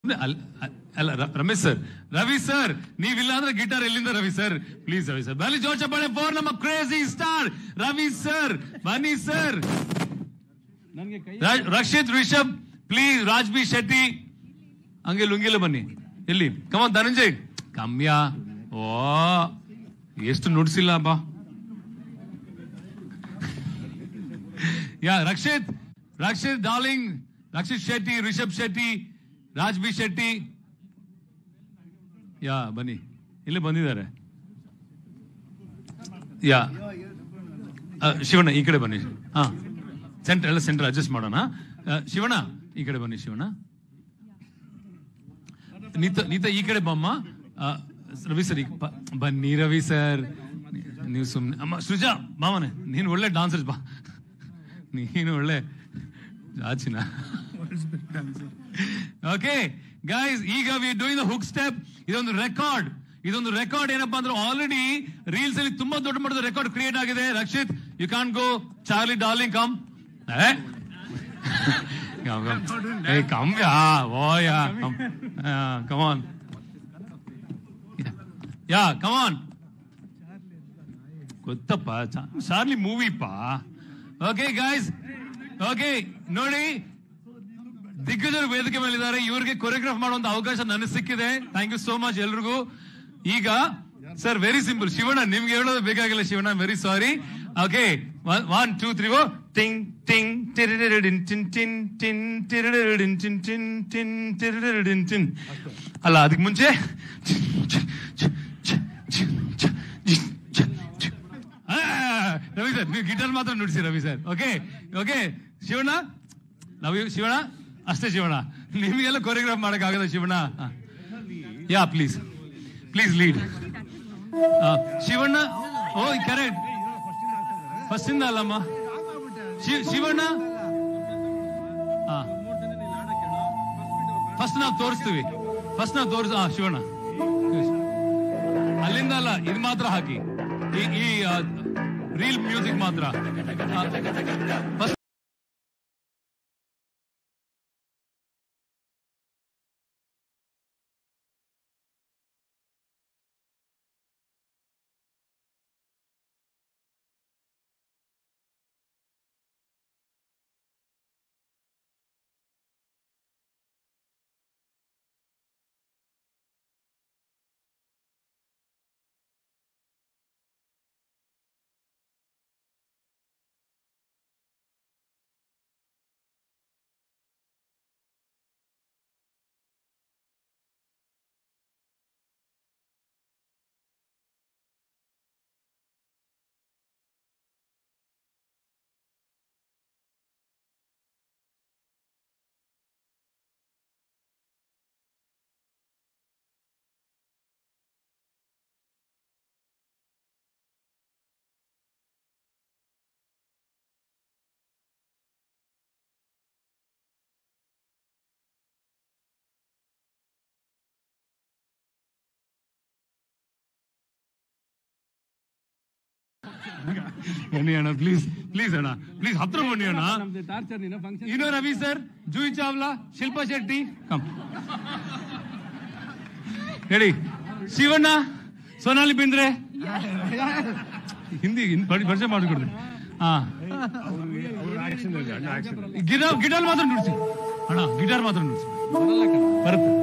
ಅಲ್- ಅಲ್- ಅಲ್ಲ ರ- ರಮೇಶ್ ಸರ್ ರವಿ ಸರ್ ನೀವಿಲ್ಲ ಅಂದ್ರೆ ಗಿಟಾರ್ ಎಲ್ಲಿಂದ Ravi sir please Ravi sir ಬನ್ನಿ ಜೋರ್ ಚಪ್ಪಾಳೆ ಫೋರ್ ನಮ್ಮ ಕ್ರೇಜಿ ಸ್ಟಾರ್ ರವಿ ಸರ್ ಬನ್ನಿ ಸರ್ ರಾ- ರಕ್ಷಿತ್ ರಿಷಬ್ ಪ್ಲೀಸ್ ರಾಜ್ಬಿ ಶೆಟ್ಟಿ ಹಂಗೆ ಲುಂಗಿಲ್ಲ ಬನ್ನಿ ಎಲ್ಲಿ ಕಮನ್ ಧನಂಜಯ್ ಕಮ್ಯಾ ಓ ಎಷ್ಟು ನುಡ್ಸಿಲ್ಲ ಬಾ ಯಾ ರಕ್ಷಿತ್ ರಕ್ಷಿತ್ ಡಾರ್ಲಿಂಗ್ ರಕ್ಷಿತ್ ಶೆಟ್ಟಿ ರಿಷಬ್ ಶೆಟ್ಟಿ ರಾಜ್ಬಿ ಶೆಟ್ಟಿ ಯಾ ಬನ್ನಿ ಇಲ್ಲಿ ಬಂದಿದ್ದಾರೆ ಯಾ ಆ, ಶಿವಣ್ಣ ಈ ಕಡೆ ಬನ್ನಿ ಹಾ ಸೆಂಟರ್ ಎಲ್ಲ ಸೆಂಟರ್ ಅಡ್ಜಸ್ಟ್ ಮಾಡೋಣ ಆ, ಶಿವಣ್ಣ ಈ ಕಡೆ ಬನ್ನಿ ಶಿವಣ್ಣ ನೀತ ನೀತ ಈ ಕಡೆ ಬಮ್ಮ ಆ, ರವಿ ಸರ್ ಈಗ ಬ- ಬನ್ನಿ ರವಿ ಸರ್ ನೀವು ಸುಮ್ಮನೆ ಅಮ್ಮ ಸೃಜಾ ಮಾವನೆ ನೀನು ಒಳ್ಳೆ ಡಾನ್ಸರ್ ಬಾ ನೀನು ಒಳ್ಳೆ ಆಚಿನ ಓಕೆ ಗೈಸ್ ಈಗ we doing the hook step ಇದೊಂದು ರೆಕಾರ್ಡ್ ಇದೊಂದು ರೆಕಾರ್ಡ್ ಏನಪ್ಪಾ ಅಂದ್ರೆ ಆಲ್ರೆಡಿ ರೀಲ್ಸ್ ಅಲ್ಲಿ ತುಂಬಾ ದೊಡ್ಡ ಮಟ್ಟದ ರೆಕಾರ್ಡ್ ಕ್ರಿಯೇಟ್ ಆಗಿದೆ Rakshit you can go Charlie darling come ಏ come yeah oh yeah come on yeah come on ಗೊತ್ತಪ್ಪ ಚಾ- ಚಾರ್ಲಿ ಮೂವಿಪಾ ಓಕೆ ಗಾಯ್ಸ್ ಓಕೆ ನೋಡಿ ದಿಗ್ಗಜರು ವೇದಿಕೆ ಮೇಲೆ ಇದ್ದಾರೆ ಇವರಿಗೆ ಕೊರಿಯೋಗ್ರಾಫ್ ಮಾಡುವಂತ ಅವಕಾಶ ನನಗೆ ಸಿಕ್ಕಿದೆ ಥ್ಯಾಂಕ್ ಯು ಸೋ ಮಚ್ ಎಲ್ರಿಗೂ ಈಗ ಸರ್ ವೆರಿ ಸಿಂಪಲ್ ಶಿವಣ್ಣ ನಿಮ್ಗೆ ಹೇಳೋದು ಬೇಕಾಗಿಲ್ಲ Shivanna very sorry okay one two three ಓ ಟಿಂಗ್ ಟಿಂಗ್ ಟಿರಿಡಿನ್ ಟಿನ್ ಟಿನ್ ಟಿನ್ ಟಿರಿಡಿನ್ ಟಿನ್ ಟಿನ್ ಟಿನ್ ಟಿರಿಡಿನ್ ಟಿನ್ ಅಲ್ಲ ಅದಕ್ಕೆ ಮುಂಚೆ ಆ, ರವಿ ಸರ್ ನೀವು ಗಿಟಾರ್ ಮಾತ್ರ ನುಡಿಸಿ Ravi sir okay okay Shivanna love you Shivanna ಅಷ್ಟೇ ಶಿವಣ್ಣ ನಿಮಗೆಲ್ಲ ಕೊರಿಯೋಗ್ರಾಫ್ ಮಾಡಕ್ ಆಗಲ್ಲ ಶಿವಣ್ಣ ಯಾ ಪ್ಲೀಸ್ ಪ್ಲೀಸ್ ಲೀಡ್ ಶಿವಣ್ಣ ಓ ಕರೆಕ್ಟ್ ಫಸ್ಟ್ ಇಂದ ಅಲ್ಲಮ್ಮ ಶಿ- ಶಿವಣ್ಣ ಫಸ್ಟ್ ನಾವು ತೋರಿಸ್ತೀವಿ ಫಸ್ಟ್ ನಾವು ತೋರಿಸ್ ಹಾ ಶಿವಣ್ಣ ಅಲ್ಲಿಂದ ಅಲ್ಲ ಇದು ಮಾತ್ರ ಹಾಕಿ ಈ ಈ ರೀಲ್ ಮ್ಯೂಸಿಕ್ ಮಾತ್ರ ಫಸ್ಟ್ ಬನ್ನಿ ಅಣ್ಣ ಪ್ಲೀಸ್ ಪ್ಲೀಸ್ ಅಣ್ಣ ಪ್ಲೀಸ್ ಹತ್ರ ಬನ್ನಿ ಅಣ್ಣ ಇನ್ನು ರವಿ ಸರ್ ಜೂಯಿ ಚಾವ್ಲಾ ಶಿಲ್ಪಾ ಶೆಟ್ಟಿ ಕಮ್ ಹೇಳಿ ಶಿವಣ್ಣ ಸೋನಾಲಿ ಬಿಂದ್ರೆ ಹಿಂದಿ ಹಿಂದ್ ಪರಿ- ಪರಿಚಯ ಮಾಡಿಕೊಡ್ರಿ ಹಾ ಗಿಟಾರ್ ಗಿಟಾರ್ ಮಾತ್ರ ನುಡಿಸಿ ಅಣ್ಣ ಗಿಟಾರ್ ಮಾತ್ರ ನುಡಿಸಿ ಬರುತ್ತೆ